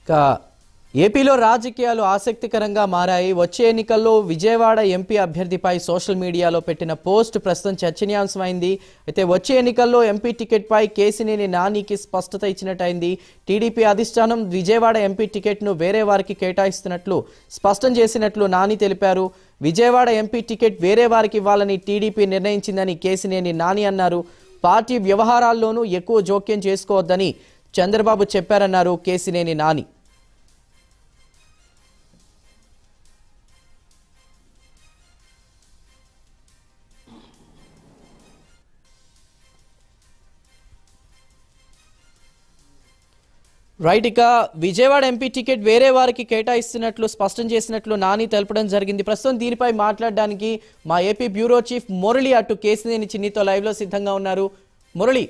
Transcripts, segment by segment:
ఇక ఏపీలో రాజకీయాలు ఆసక్తికరంగా మారాయి వచ్చే ఎన్నికల్లో విజయవాడ ఎంపీ అభ్యర్థిపై సోషల్ మీడియాలో పెట్టిన పోస్ట్ ప్రస్తుతం చర్చనీయాంశమైంది అయితే వచ్చే ఎన్నికల్లో ఎంపీ టికెట్పై కేసినేని నానికి స్పష్టత ఇచ్చినట్టయింది టీడీపీ అధిష్టానం విజయవాడ ఎంపీ టికెట్ను వేరే వారికి కేటాయిస్తున్నట్లు స్పష్టం చేసినట్లు నాని తెలిపారు విజయవాడ ఎంపీ టికెట్ వేరే వారికి ఇవ్వాలని టీడీపీ నిర్ణయించిందని కేసినేని నాని అన్నారు పార్టీ వ్యవహారాల్లోనూ ఎక్కువ జోక్యం చేసుకోవద్దని చంద్రబాబు చెప్పారన్నారు కేసినేని నాని రైట్ ఇక విజయవాడ ఎంపీ టికెట్ వేరే వారికి కేటాయిస్తున్నట్లు స్పష్టం చేసినట్లు నాని తెలపడం జరిగింది ప్రస్తుతం దీనిపై మాట్లాడడానికి మా ఏపీ బ్యూరో చీఫ్ మురళి అటు కేసినేని చిన్నితో లైవ్ లో సిద్ధంగా ఉన్నారు మురళి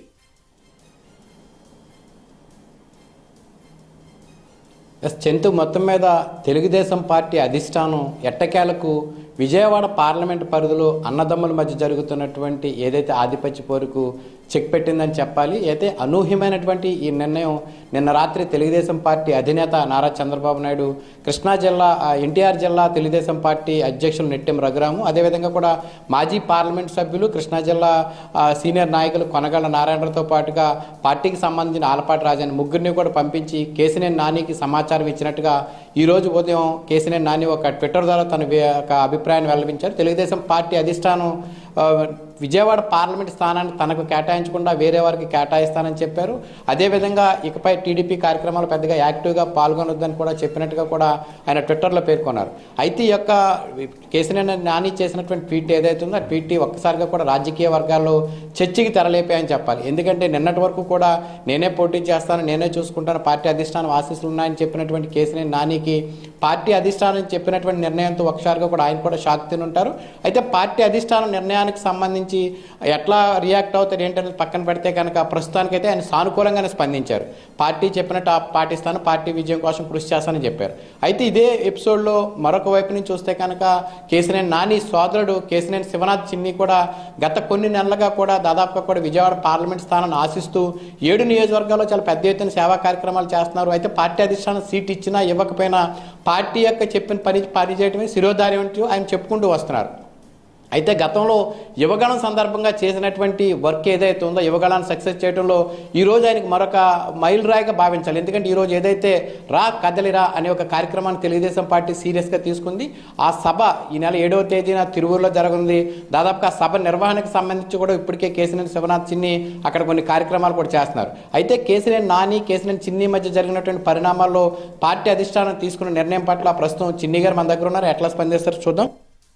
ఎస్ చెంతు మొత్తం మీద తెలుగుదేశం పార్టీ అధిష్టానం ఎట్టకేలకు విజయవాడ పార్లమెంట్ పరిధిలో అన్నదమ్ముల మధ్య జరుగుతున్నటువంటి ఏదైతే ఆధిపత్య పోరుకు చెక్ పెట్టిందని చెప్పాలి అయితే అనూహ్యమైనటువంటి ఈ నిర్ణయం నిన్న రాత్రి తెలుగుదేశం పార్టీ అధినేత నారా చంద్రబాబు నాయుడు కృష్ణా జిల్లా ఆ, ఎన్టీఆర్ జిల్లా తెలుగుదేశం పార్టీ అధ్యక్షులు నెట్టెం రఘురాము అదేవిధంగా కూడా మాజీ పార్లమెంట్ సభ్యులు కృష్ణా జిల్లా ఆ, సీనియర్ నాయకులు కొనగళ్ళ నారాయణరావుతో పాటుగా పార్టీకి సంబంధించిన ఆలపాటి రాజాని ముగ్గురిని కూడా పంపించి కేసినేని నానికి సమాచారం ఇచ్చినట్టుగా ఈ రోజు ఉదయం కేసినేని నాని ఒక ట్విట్టర్ ద్వారా తన వే- ఒక అభిప్రాయాన్ని వెల్లడించారు తెలుగుదేశం పార్టీ అధిష్టానం ఆ, విజయవాడ పార్లమెంట్ స్థానాన్ని తనకు కేటాయించకుండా వేరే వారికి కేటాయిస్తానని చెప్పారు అదేవిధంగా ఇకపై టీడీపీ కార్యక్రమాలు పెద్దగా యాక్టివ్గా పాల్గొనొద్దని కూడా చెప్పినట్టుగా కూడా ఆయన ట్విట్టర్లో పేర్కొన్నారు అయితే ఈ యొక్క కేసీఆర్ నాని చేసినటువంటి ట్వీట్ ఏదైతే ఉందో ఆ ట్వీట్ ఒక్కసారిగా కూడా రాజకీయ వర్గాల్లో చర్చకి తెరలేపాయని చెప్పాలి ఎందుకంటే నిన్నటి వరకు కూడా నేనే పోటీ చేస్తాను నేనే చూసుకుంటాను పార్టీ అధిష్టానం ఆశీస్సులు ఉన్నాయని చెప్పినటువంటి కేసీఆర్ నానికి పార్టీ అధిష్టానం చెప్పినటువంటి నిర్ణయంతో ఒకసారిగా కూడా ఆయన కూడా షాక్ తిని ఉంటారు అయితే పార్టీ అధిష్టానం నిర్ణయానికి సంబంధించి ఎట్లా రియాక్ట్ అవుతారు ఏంటనేది పక్కన పెడితే కనుక ప్రస్తుతానికైతే ఆయన సానుకూలంగానే స్పందించారు పార్టీ చెప్పినట్టు ఆ పాటిస్తాను పార్టీ విజయం కోసం కృషి చేస్తానని చెప్పారు అయితే ఇదే ఎపిసోడ్లో మరొక వైపు నుంచి చూస్తే కనుక కేసినేని నాని సోదరుడు కేసినేని శివనాథ్ చిన్ని కూడా గత కొన్ని నెలలుగా కూడా దాదాపుగా కూడా విజయవాడ పార్లమెంట్ స్థానాన్ని ఆశిస్తూ ఏడు నియోజకవర్గాల్లో చాలా పెద్ద ఎత్తున సేవా కార్యక్రమాలు చేస్తున్నారు అయితే పార్టీ అధిష్టానం సీట్ ఇచ్చినా ఇవ్వకపోయినా పార్టీ యొక్క చెప్పిన పని పని చేయడమే శిరోధార్యం అంటూ ఆయన చెప్పుకుంటూ వస్తున్నారు అయితే గతంలో యువగణం సందర్భంగా చేసినటువంటి వర్క్ ఏదైతే ఉందో యువగణాన్ని సక్సెస్ చేయడంలో ఈ రోజు ఆయనకు మరొక మైల్ రాయిగా భావించాలి ఎందుకంటే ఈ రోజు ఏదైతే రా కదలిరా అనే ఒక కార్యక్రమాన్ని తెలుగుదేశం పార్టీ సీరియస్గా తీసుకుంది ఆ సభ ఈ నెల ఏడవ తేదీన తిరువూరులో జరగనుంది దాదాపుగా ఆ సభ నిర్వహణకు సంబంధించి కూడా ఇప్పటికే కేసినేని శివనాథ్ చిన్ని అక్కడ కొన్ని కార్యక్రమాలు కూడా చేస్తున్నారు అయితే కేసినేని నాని కేసినేని చిన్ని మధ్య జరిగినటువంటి పరిణామాల్లో పార్టీ అధిష్టానం తీసుకున్న నిర్ణయం పట్ల ప్రస్తుతం చిన్ని గారు మన దగ్గర ఉన్నారు ఎట్లా స్పందిస్తారు చూద్దాం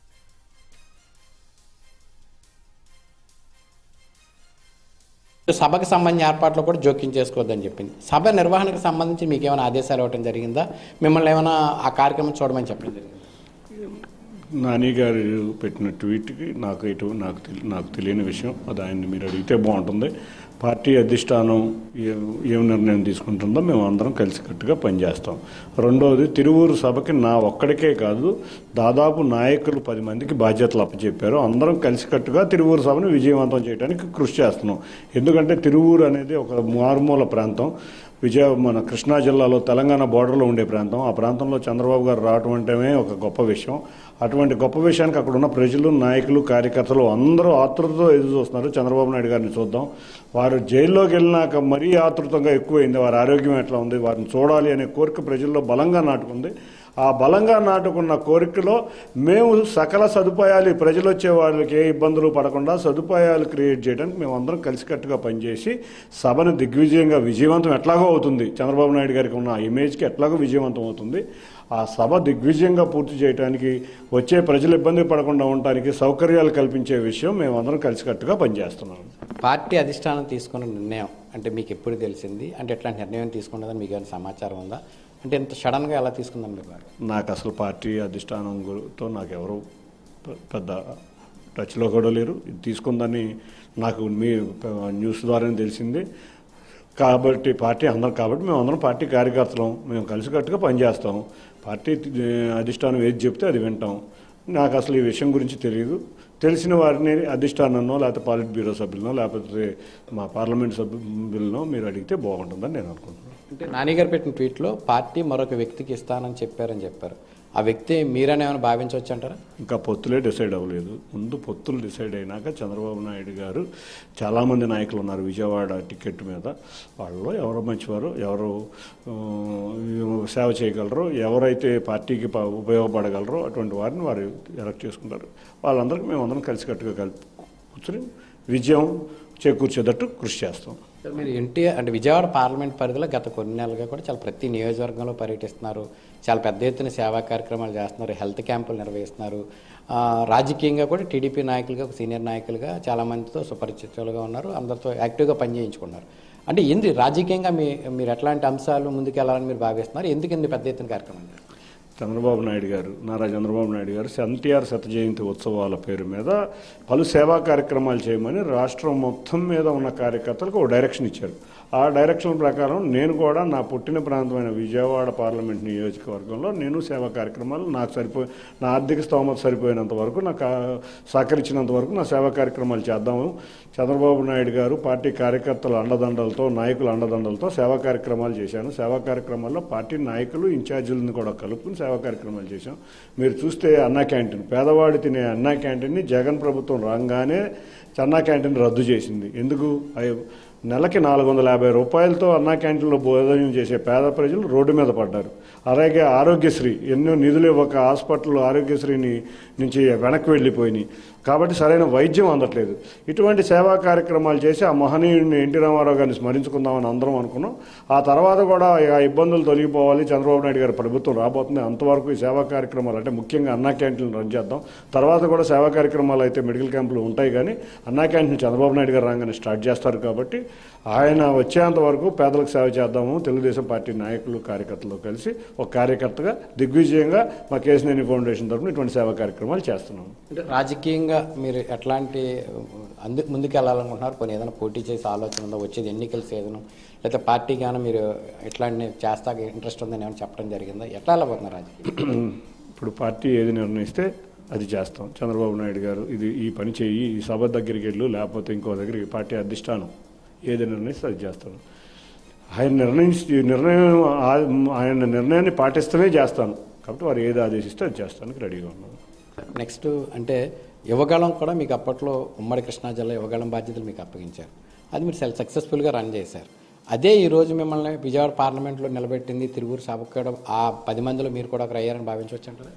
సభకు సంబంధించిన ఏర్పాట్లు కూడా జోక్యం చేసుకోవద్దని చెప్పింది సభ నిర్వహణకు సంబంధించి మీకు ఏమైనా ఆదేశాలు ఇవ్వడం జరిగిందా మిమ్మల్ని ఏమైనా ఆ కార్యక్రమం చూడమని చెప్పడం జరిగింది నాని గారు పెట్టిన ట్వీట్కి నాకు ఎటు నాకు తెలి- నాకు తెలియని విషయం అది ఆయన్ని మీరు అడిగితే బాగుంటుంది పార్టీ అధిష్టానం ఏ- ఏం నిర్ణయం తీసుకుంటుందో మేము అందరం కలిసికట్టుగా పనిచేస్తాం రెండవది తిరువూరు సభకి నా ఒక్కడికే కాదు దాదాపు నాయకులు పది మందికి బాధ్యతలు అప్పచెప్పారు అందరం కలిసికట్టుగా తిరువూరు సభను విజయవంతం చేయడానికి కృషి చేస్తున్నాం ఎందుకంటే తిరువూరు అనేది ఒక మారుమూల ప్రాంతం విజయ మన కృష్ణా జిల్లాలో తెలంగాణ బోర్డర్లో ఉండే ప్రాంతం ఆ ప్రాంతంలో చంద్రబాబు గారు రావటం అంటేనే ఒక గొప్ప విషయం అటువంటి గొప్ప విషయానికి అక్కడ ఉన్న ప్రజలు నాయకులు కార్యకర్తలు అందరూ ఆతృతతో ఎదురు చూస్తున్నారు చంద్రబాబు నాయుడు గారిని చూద్దాం వారు జైల్లోకి వెళ్ళినాక మరీ ఆతృతంగా ఎక్కువైంది వారి ఆరోగ్యం ఎట్లా ఉంది వారిని చూడాలి అనే కోరిక ప్రజల్లో బలంగా నాటుకుంది ఆ బలంగా నాటుకున్న కోరికలో మేము సకల సదుపాయాలు ఈ ప్రజలు వచ్చే వాళ్ళకి ఏ ఇబ్బందులు పడకుండా సదుపాయాలు క్రియేట్ చేయడానికి మేము అందరం కలిసికట్టుగా పనిచేసి సభను దిగ్విజయంగా విజయవంతం ఎట్లాగో అవుతుంది చంద్రబాబు నాయుడు గారికి ఉన్న ఆ ఇమేజ్కి ఎట్లాగో విజయవంతం అవుతుంది ఆ సభ దిగ్విజయంగా పూర్తి చేయడానికి వచ్చే ప్రజలు ఇబ్బంది పడకుండా ఉండటానికి సౌకర్యాలు కల్పించే విషయం మేము అందరం కలిసికట్టుగా పనిచేస్తున్నాం పార్టీ అధిష్టానం తీసుకున్న నిర్ణయం అంటే మీకు ఎప్పుడు తెలిసింది అంటే ఎట్లాంటి నిర్ణయం తీసుకున్నదని మీకు ఏమైనా సమాచారం ఉందా అంటే ఇంత సడన్గా ఎలా తీసుకుందని మీకు నాకు అసలు పార్టీ అధిష్టానం గురితో నాకు ఎవరు పె- పెద్ద టచ్లో కూడా లేరు ఇది తీసుకుందని నాకు మీ ప- న్యూస్ ద్వారానే తెలిసింది కాబట్టి పార్టీ అందరం కాబట్టి మేము అందరం పార్టీ కార్యకర్తలం మేము కలిసికట్టుగా పనిచేస్తాం పార్టీ తి- అధిష్టానం ఏది చెప్తే అది వింటాం నాకు అసలు ఈ విషయం గురించి తెలియదు తెలిసిన వారిని అధిష్టానన్నో లేకపోతే పాలిట్ బ్యూరో సభ్యులనో లేకపోతే మా పార్లమెంట్ సభ్యులనో మీరు అడిగితే బాగుంటుందని నేను అనుకుంటున్నాను అంటే నాని గారు పెట్టిన ట్వీట్లో పార్టీ మరొక వ్యక్తికి ఇస్తానని చెప్పారని చెప్పారు ఆ వ్యక్తి మీరని ఏమైనా భావించవచ్చు అంటారా ఇంకా పొత్తులే డిసైడ్ అవ్వలేదు ముందు పొత్తులు డిసైడ్ అయినాక చంద్రబాబు నాయుడు గారు చాలామంది నాయకులు ఉన్నారు విజయవాడ టికెట్ మీద వాళ్ళలో ఎవరు మంచివారు ఎవరు ఆ, సేవ చేయగలరు ఎవరైతే పార్టీకి ప- ఉపయోగపడగలరో అటువంటి వారిని వారు ఎలక్ట్ చేసుకుంటారు వాళ్ళందరికీ మేము అందరం కలిసికట్టుగా కలిపి కూర్చొని విజయం చేకూర్చేటట్టు కృషి చేస్తాం సార్ మీరు ఎన్టీఆర్ అంటే విజయవాడ పార్లమెంట్ పరిధిలో గత కొన్ని నెలలుగా కూడా చాలా ప్రతి నియోజకవర్గంలో పర్యటిస్తున్నారు చాలా పెద్ద ఎత్తున సేవా కార్యక్రమాలు చేస్తున్నారు హెల్త్ క్యాంపులు నిర్వహిస్తున్నారు ఆ, రాజకీయంగా కూడా టీడీపీ నాయకులుగా ఒక సీనియర్ నాయకులుగా చాలా మందితో సుపరిచితులుగా ఉన్నారు అందరితో యాక్టివ్గా పనిచేయించుకున్నారు అంటే ఏంది రాజకీయంగా మీ మీరు ఎట్లాంటి అంశాలు ముందుకెళ్లాలని మీరు భావిస్తున్నారు ఎందుకు ఇంత పెద్ద ఎత్తున కార్యక్రమం చేస్తున్నారు? చంద్రబాబు నాయుడు గారు నారా చంద్రబాబు నాయుడు గారు ఎన్టీఆర్ శత జయంతి ఉత్సవాల పేరు మీద పలు సేవా కార్యక్రమాలు చేయమని రాష్ట్రం మొత్తం మీద ఉన్న కార్యకర్తలకు ఒక డైరెక్షన్ ఇచ్చారు ఆ డైరెక్షన్ ప్రకారం నేను కూడా నా పుట్టిన ప్రాంతమైన విజయవాడ పార్లమెంట్ నియోజకవర్గంలో నేను సేవా కార్యక్రమాలు నాకు సరిపోయి నా ఆర్థిక స్తోమత సరిపోయినంత వరకు నాకు ఆ సహకరించినంత వరకు నా సేవా కార్యక్రమాలు చేద్దాము చంద్రబాబు నాయుడు గారు పార్టీ కార్యకర్తల అండదండలతో నాయకుల అండదండలతో సేవా కార్యక్రమాలు చేశాను సేవా కార్యక్రమాల్లో పార్టీ నాయకులు ఇన్ఛార్జీలను కూడా కలుపుకుని సేవా కార్యక్రమాలు చేశాం మీరు చూస్తే అన్నా క్యాంటీన్ పేదవాడు తినే అన్నా క్యాంటీన్ని జగన్ ప్రభుత్వం రాగానే అన్నా క్యాంటీన్ రద్దు చేసింది ఎందుకు అయ్యో, నెలకి నాలుగు వందల యాభై రూపాయలతో అన్నా క్యాంటీన్లో భోజనం చేసే పేద ప్రజలు రోడ్డు మీద పడ్డారు అలాగే ఆరోగ్యశ్రీ ఎన్నో నిధులు ఇవ్వక హాస్పిటల్ ఆరోగ్యశ్రీని నుంచి వెనక్కి వెళ్ళిపోయినాయి కాబట్టి సరైన వైద్యం అందట్లేదు ఇటువంటి సేవా కార్యక్రమాలు చేసి ఆ మహనీయుడిని ఎన్టీ రామారావు గారిని స్మరించుకుందామని అందరం అనుకున్నాం ఆ తర్వాత కూడా ఆ ఇబ్బందులు తొలగిపోవాలి చంద్రబాబు నాయుడు గారి ప్రభుత్వం రాబోతుంది అంతవరకు ఈ సేవా కార్యక్రమాలు అంటే ముఖ్యంగా అన్నా క్యాంటీన్లు రన్ చేద్దాం తర్వాత కూడా సేవా కార్యక్రమాలు అయితే మెడికల్ క్యాంపులు ఉంటాయి కానీ అన్నా క్యాంటీన్ చంద్రబాబు నాయుడు గారు రాగానే స్టార్ట్ చేస్తారు కాబట్టి ఆయన వచ్చేంత వరకు పేదలకు సేవ చేద్దాము తెలుగుదేశం పార్టీ నాయకులు కార్యకర్తలు కలిసి ఒక కార్యకర్తగా దిగ్విజయంగా మా కేసినేని ఫౌండేషన్ తరఫున ఇటువంటి సేవా కార్యక్రమాలు చేస్తున్నాము అంటే రాజకీయంగా మీరు ఎట్లాంటి అందు ముందుకు వెళ్ళాలనుకుంటున్నారు కొన్ని ఏదైనా పోటీ చేసే ఆలోచన ఉందా వచ్చేది ఎన్నికల సీజన్ లేకపోతే పార్టీకి ఏమైనా మీరు ఎట్లాంటి చేస్తా ఇంట్రెస్ట్ ఉందని ఏమైనా చెప్పడం జరిగిందా ఎట్లా వెళ్ళబోతున్నారు రాజకీయం ఇప్పుడు పార్టీ ఏది నిర్ణయిస్తే అది చేస్తాం చంద్రబాబు నాయుడు గారు ఇది ఈ పని చేయి ఈ సభ దగ్గరికి వెళ్ళు లేకపోతే ఇంకో దగ్గరికి పార్టీ అధిష్టానం ఏది నిర్ణయిస్తే అది చేస్తాను ఆయన నిర్ణయించి నిర్ణయం ఆ- ఆయన నిర్ణయాన్ని పాటిస్తూనే చేస్తాను కాబట్టి వారు ఏది ఆదేశిస్తే అది చేస్తానికి రెడీగా ఉన్నాను నెక్స్ట్ అంటే యువగళం కూడా మీకు అప్పట్లో ఉమ్మడి కృష్ణా జిల్లా యువగళం బాధ్యతలు మీకు అప్పగించారు అది మీరు చాలా సక్సెస్ఫుల్గా రన్ చేశారు అదే ఈ రోజు మిమ్మల్ని విజయవాడ పార్లమెంట్లో నిలబెట్టింది తిరువురు సభకు కూడా ఆ పది మందిలో మీరు కూడా ఒకరు అయ్యారని భావించవచ్చు అంటారు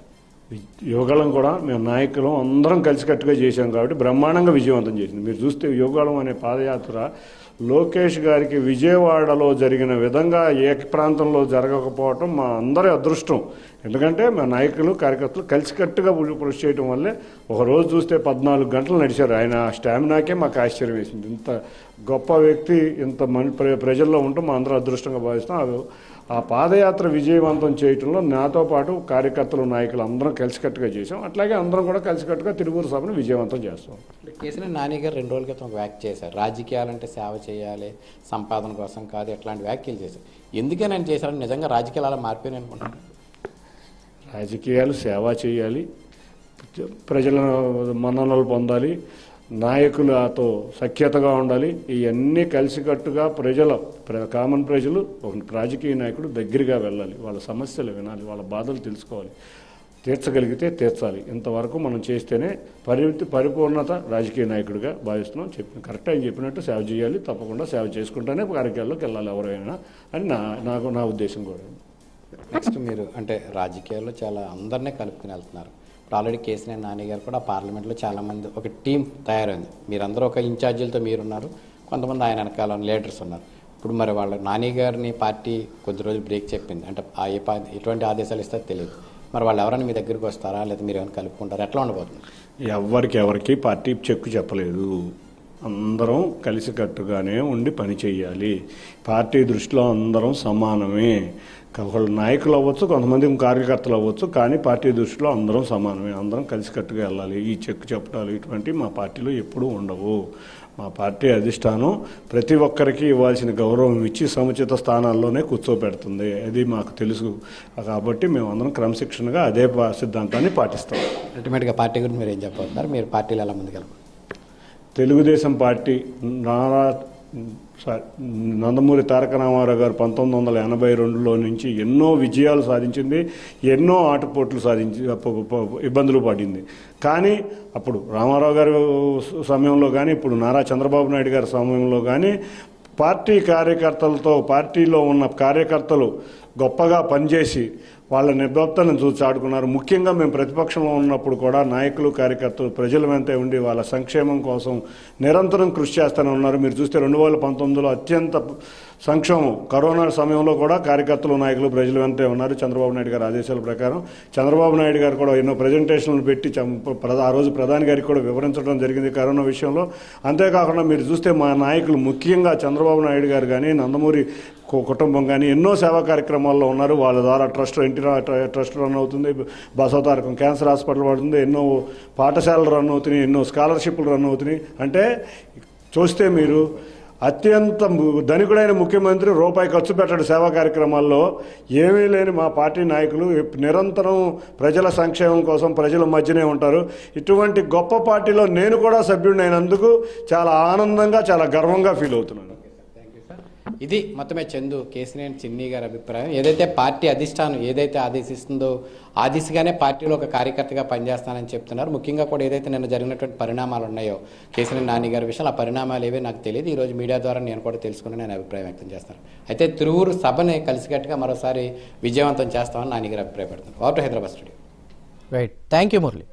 యువగళం కూడా మేము నాయకులు అందరం కలిసికట్టుగా చేశాం కాబట్టి బ్రహ్మాండంగా విజయవంతం చేసింది మీరు చూస్తే యువగళం అనే పాదయాత్ర లోకేష్ గారికి విజయవాడలో జరిగిన విధంగా ఏ ప్రాంతంలో జరగకపోవటం మా అందరి అదృష్టం ఎందుకంటే మా నాయకులు కార్యకర్తలు కలిసికట్టుగా కృ- కృషి చేయడం వల్లే ఒక రోజు చూస్తే పద్నాలుగు గంటలు నడిచారు ఆయన ఆ స్టామినాకే మాకు ఆశ్చర్యం వేసింది ఇంత గొప్ప వ్యక్తి ఇంత మన ప్ర- ప్రజల్లో ఉంటూ మా అందరూ అదృష్టంగా భావిస్తాం అది ఆ పాదయాత్ర విజయవంతం చేయటంలో నాతో పాటు కార్యకర్తలు నాయకులు అందరం కలిసికట్టుగా చేసాం అట్లాగే అందరం కూడా కలిసికట్టుగా తిరువురు సభను విజయవంతం చేస్తాం కేసీఆర్ నాని గారు రెండు రోజుల క్రితం ఒక వ్యాఖ్య చేశారు రాజకీయాలంటే సేవ చేయాలి సంపాదన కోసం కాదు ఎట్లాంటి వ్యాఖ్యలు చేశారు ఎందుకే నేను చేశారని నిజంగా రాజకీయాలు అలా మారిపోయినాయి అనుకుంటున్నాను రాజకీయాలు సేవ చేయాలి ప్రజల మన్ననలు పొందాలి నాయకులతో సఖ్యతగా ఉండాలి ఇవన్నీ కలిసికట్టుగా ప్రజల ప్ర- కామన్ ప్రజలు ఒక రాజకీయ నాయకుడు దగ్గరగా వెళ్ళాలి వాళ్ళ సమస్యలు వినాలి వాళ్ళ బాధలు తెలుసుకోవాలి తీర్చగలిగితే తీర్చాలి ఇంతవరకు మనం చేస్తేనే పరిమితి పరిపూర్ణత రాజకీయ నాయకుడిగా భావిస్తున్నాం చెప్పిన కరెక్ట్ ఆయన చెప్పినట్టు సేవ చేయాలి తప్పకుండా సేవ చేసుకుంటూనే కార్యక్రమాల్లోకి వెళ్ళాలి ఎవరైనా అని నా నాకు నా ఉద్దేశం కూడా నెక్స్ట్ మీరు అంటే రాజకీయాల్లో చాలా అందరినీ కలుపుకుని వెళ్తున్నారు ఇప్పుడు ఆల్రెడీ కేసీఆర్ నాని గారు కూడా పార్లమెంట్లో చాలా మంది ఒక టీం తయారైంది మీరందరూ ఒక ఇన్ఛార్జీలతో మీరున్నారు కొంతమంది ఆయన వెనకాల లీడర్స్ ఉన్నారు ఇప్పుడు మరి వాళ్ళ నాని గారిని పార్టీ కొద్ది రోజులు బ్రేక్ చెప్పింది అంటే ఆ ఏ పా- ఎటువంటి ఆదేశాలు ఇస్తారో తెలియదు మరి వాళ్ళు ఎవరైనా మీ దగ్గరికి వస్తారా లేదా మీరు ఏమైనా కలుపుకుంటారా ఎట్లా ఉండబోతుంది ఎవరికి ఎవరికి పార్టీ చెక్కు చెప్పలేదు అందరం కలిసికట్టుగానే ఉండి పని చేయాలి పార్టీ దృష్టిలో అందరం సమానమే ఒకళ్ళు నాయకులు అవ్వచ్చు కొంతమంది కార్యకర్తలు అవ్వచ్చు కానీ పార్టీ దృష్టిలో అందరం సమానమే అందరం కలిసికట్టుగా వెళ్ళాలి ఈ చెక్కు చెప్పడాలు ఇటువంటివి మా పార్టీలో ఎప్పుడూ ఉండవు మా పార్టీ అధిష్టానం ప్రతి ఒక్కరికి ఇవ్వాల్సిన గౌరవం ఇచ్చి సముచిత స్థానాల్లోనే కూర్చోబెడుతుంది అది మాకు తెలుసు కాబట్టి మేము అందరం క్రమశిక్షణగా అదే పా- సిద్ధాంతాన్ని పాటిస్తాం అల్టిమేట్గా పార్టీ గురించి మీరు ఏం చెప్పబోతున్నారు మీరు పార్టీలు ఎలా ముందుకెళ్ళారు తెలుగుదేశం పార్టీ నారా సారీ, నందమూరి తారక రామారావు గారు పంతొమ్మిది వందల ఎనభై రెండులో నుంచి ఎన్నో విజయాలు సాధించింది ఎన్నో ఆటపోట్లు సాధించి ప- ప- ఇబ్బందులు పడింది కానీ అప్పుడు రామారావు గారు సమయంలో కానీ ఇప్పుడు నారా చంద్రబాబు నాయుడు గారి సమయంలో కానీ పార్టీ కార్యకర్తలతో పార్టీలో ఉన్న కార్యకర్తలు గొప్పగా పనిచేసి వాళ్ళ నిబద్ధతను చూసి ఆడుకున్నారు ముఖ్యంగా మేము ప్రతిపక్షంలో ఉన్నప్పుడు కూడా నాయకులు కార్యకర్తలు ప్రజల వెంటే ఉండి వాళ్ళ సంక్షేమం కోసం నిరంతరం కృషి చేస్తూనే ఉన్నారు మీరు చూస్తే రెండు వేల పంతొమ్మిదిలో అత్యంత సంక్షేమం కరోనా సమయంలో కూడా కార్యకర్తలు నాయకులు ప్రజల వెంటే ఉన్నారు చంద్రబాబు నాయుడు గారి ఆదేశాల ప్రకారం చంద్రబాబు నాయుడు గారు కూడా ఎన్నో ప్రజెంటేషన్లు పెట్టి చం- ప్రధా- ఆ రోజు ప్రధాని గారికి కూడా వివరించడం జరిగింది కరోనా విషయంలో అంతేకాకుండా మీరు చూస్తే మా నాయకులు ముఖ్యంగా చంద్రబాబు నాయుడు గారు కానీ నందమూరి కు- కుటుంబం కానీ ఎన్నో సేవా కార్యక్రమాల్లో ఉన్నారు వాళ్ళ ద్వారా ట్రస్ట్ ఎన్టీ ట్రస్ట్ రన్ అవుతుంది బసవతారకం క్యాన్సర్ హాస్పిటల్ పడుతుంది ఎన్నో పాఠశాలలు రన్ అవుతున్నాయి ఎన్నో స్కాలర్షిప్లు రన్ అవుతున్నాయి అంటే చూస్తే మీరు అత్యంత ము- ధనికుడైన ముఖ్యమంత్రి రూపాయి ఖర్చు పెట్టడు సేవా కార్యక్రమాల్లో ఏమీ లేని మా పార్టీ నాయకులు ఎప్- నిరంతరం ప్రజల సంక్షేమం కోసం ప్రజల మధ్యనే ఉంటారు ఇటువంటి గొప్ప పార్టీలో నేను కూడా సభ్యుడినైనందుకు చాలా ఆనందంగా చాలా గర్వంగా ఫీల్ అవుతున్నాను ఇది మొత్తమే చందు కేసినేని చిన్ని గారి అభిప్రాయం ఏదైతే పార్టీ అధిష్టానం ఏదైతే ఆదేశిస్తుందో ఆ దిశగానే పార్టీలో ఒక కార్యకర్తగా పనిచేస్తానని చెప్తున్నారు ముఖ్యంగా కూడా ఏదైతే నిన్న జరిగినటువంటి పరిణామాలు ఉన్నాయో కేసినేని నాని గారి విషయంలో ఆ పరిణామాలు ఏవే నాకు తెలియదు ఈ రోజు మీడియా ద్వారా నేను కూడా తెలుసుకుని నేను అభిప్రాయం వ్యక్తం చేస్తాను అయితే తిరువురు సభని కలిసికట్టుగా మరోసారి విజయవంతం చేస్తామని నాని గారు అభిప్రాయపడుతున్నారు water Hyderabad studio right thank you Murali